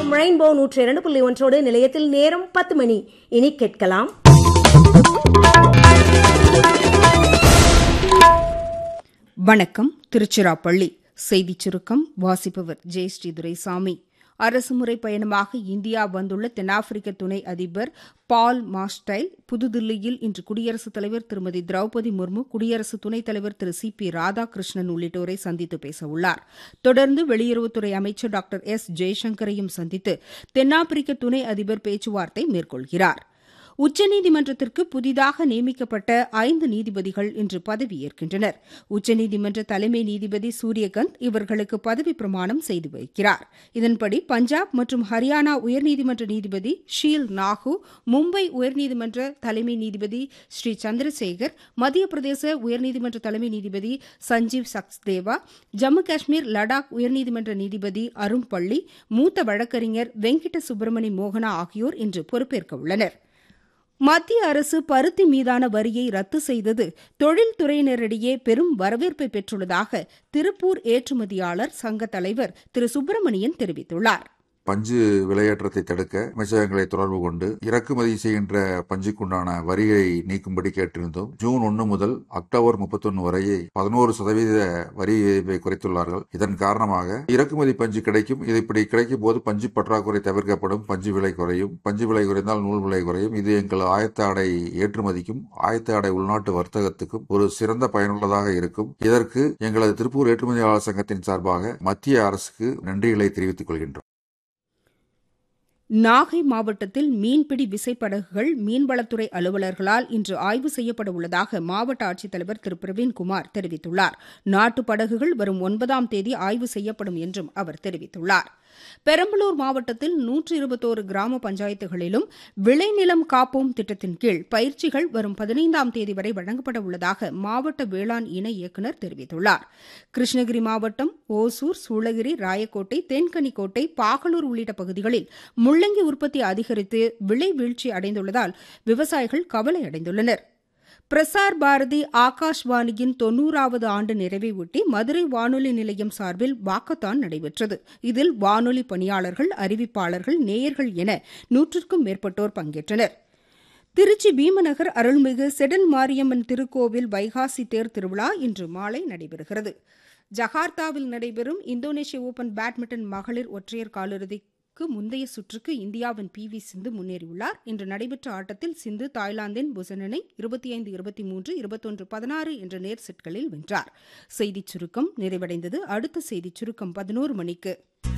FM rainbow நூற்றி இரண்டு புள்ளி ஒன்றோடு நிலையத்தில் நேரம் பத்து மணி இனி கேட்கலாம் வணக்கம் திருச்சிராப்பள்ளி செய்திச் சுருக்கம் வாசிப்பவர் ஜெயஸ்ரீ துரைசாமி அரசுமுறை பயணமாக இந்தியா வந்துள்ள தென்னாப்பிரிக்க துணை அதிபர் பால் மாஸ்டைல் புதுதில்லியில் இன்று குடியரசுத் தலைவர் திருமதி திரௌபதி முர்மு குடியரசு துணைத் தலைவர் திரு சி பி ராதாகிருஷ்ணன் உள்ளிட்டோரை சந்தித்து பேசவுள்ளார் தொடர்ந்து வெளியுறவுத்துறை அமைச்சர் டாக்டர் எஸ் ஜெய்சங்கரையும் சந்தித்து தென்னாப்பிரிக்க துணை அதிபர் பேச்சுவார்த்தை மேற்கொள்கிறார் உச்சநீதிமன்றத்திற்கு புதிதாக நியமிக்கப்பட்ட ஐந்து நீதிபதிகள் இன்று பதவியேற்கின்றனர் உச்சநீதிமன்ற தலைமை நீதிபதி சூரியகந்த் இவர்களுக்கு பதவி பிரமாணம் செய்து வைக்கிறார் இதன்படி பஞ்சாப் மற்றும் ஹரியானா உயர்நீதிமன்ற நீதிபதி ஷீல் நாகு மும்பை உயர்நீதிமன்ற தலைமை நீதிபதி ஸ்ரீ சந்திரசேகர் மத்திய பிரதேச உயர்நீதிமன்ற தலைமை நீதிபதி சஞ்சீவ் சக்ஸ்தேவா ஜம்மு காஷ்மீர் லடாக் உயர்நீதிமன்ற நீதிபதி அருண் பள்ளி மூத்த வழக்கறிஞர் வெங்கிட்ட சுப்பிரமணி மோகனா ஆகியோர் இன்று பொறுப்பேற்க உள்ளனா் மத்திய அரசு பருத்தி மீதான வரியை ரத்து செய்தது தொழில்துறையினரிடையே பெரும் வரவேற்பை பெற்றுள்ளதாக திருப்பூர் ஏற்றுமதியாளர் சங்க தலைவர் திரு சுப்பிரமணியன் தெரிவித்துள்ளார் பஞ்சு விலையேற்றத்தை தடுக்க அமைச்சகங்களை தொடர்பு கொண்டு இறக்குமதி செய்கின்ற பஞ்சுக்குண்டான வரியை நீக்கும்படி கேட்டிருந்தோம் ஜூன் ஒன்று முதல் அக்டோபர் முப்பத்தொன்னு வரை பதினோரு சதவீத வரி விதிப்பை குறைத்துள்ளார்கள் இதன் காரணமாக இறக்குமதி பஞ்சு கிடைக்கும் இது இப்படி கிடைக்கும் போது பஞ்சு பற்றாக்குறை தவிர்க்கப்படும் பஞ்சு விலை குறையும் பஞ்சு விலை குறைந்தால் நூல் விலை குறையும் இது எங்கள் ஆயத்த ஆடை ஏற்றுமதிக்கும் ஆயத்த ஆடை உள்நாட்டு வர்த்தகத்துக்கும் ஒரு சிறந்த பயனுள்ளதாக இருக்கும் இதற்கு எங்களது திருப்பூர் ஏற்றுமதியாளர் சங்கத்தின் சார்பாக மத்திய அரசுக்கு நன்றிகளை தெரிவித்துக் கொள்கின்றோம் நாகை மாவட்டத்தில் மீன்பிடி விசைப்படகுகள் மீன்வளத்துறை அலுவலர்களால் இன்று ஆய்வு செய்யப்பட உள்ளதாக மாவட்ட ஆட்சித்தலைவர் திரு பிரவீன்குமார் தெரிவித்துள்ளார் நாட்டு படகுகள் வரும் ஒன்பதாம் தேதி ஆய்வு செய்யப்படும் என்றும் அவர் தெரிவித்துள்ளார் பெரம்பலூர் மாவட்டத்தில் நூற்று இருபத்தோரு கிராம பஞ்சாயத்துகளிலும் விளைநிலம் காப்போம் திட்டத்தின் கீழ் பயிற்சிகள் வரும் பதினைந்தாம் தேதி வரை வழங்கப்பட உள்ளதாக மாவட்ட வேளாண் இணை இயக்குநர் தெரிவித்துள்ளார் கிருஷ்ணகிரி மாவட்டம் ஓசூர் சூளகிரி ராயக்கோட்டை தேன்கனிக்கோட்டை பாகலூர் உள்ளிட்ட பகுதிகளில் முள்ளங்கி உற்பத்தி அதிகரித்து விலை வீழ்ச்சி அடைந்துள்ளதால் விவசாயிகள் கவலை அடைந்துள்ளனா் பிரசார் பாரதி ஆகாஷ்வாணியின் தொன்னூறாவது ஆண்டு நிறைவை ஒட்டி மதுரை வானொலி நிலையம் சார்பில் வாக்கத்தான் நடைபெற்றது இதில் வானொலி பணியாளர்கள் அறிவிப்பாளர்கள் நேயர்கள் என நூற்றுக்கும் மேற்பட்டோர் பங்கேற்றனர் திருச்சி பீமநகர் அருள்மிகு செடல் மாரியம்மன் திருக்கோவில் வைகாசி தேர் திருவிழா இன்று மாலை நடைபெறுகிறது ஜகார்த்தாவில் நடைபெறும் இந்தோனேஷிய ஓபன் பேட்மிண்டன் மகளிர் ஒற்றையர் காலிறுதிக்கு முந்தைய சுற்றுக்கு இந்தியாவின் பி வி சிந்து முன்னேறியுள்ளார் இன்று நடைபெற்ற ஆட்டத்தில் சிந்து தாய்லாந்தின் புசனனை இருபத்தி ஐந்து இருபத்தி மூன்று இருபத்தொன்று பதினாறு என்ற நேர் செட்களில் வென்றார் செய்திச் சுருக்கம் நிறைவடைந்தது அடுத்த செய்திச் சுருக்கம் பதினோரு மணிக்கு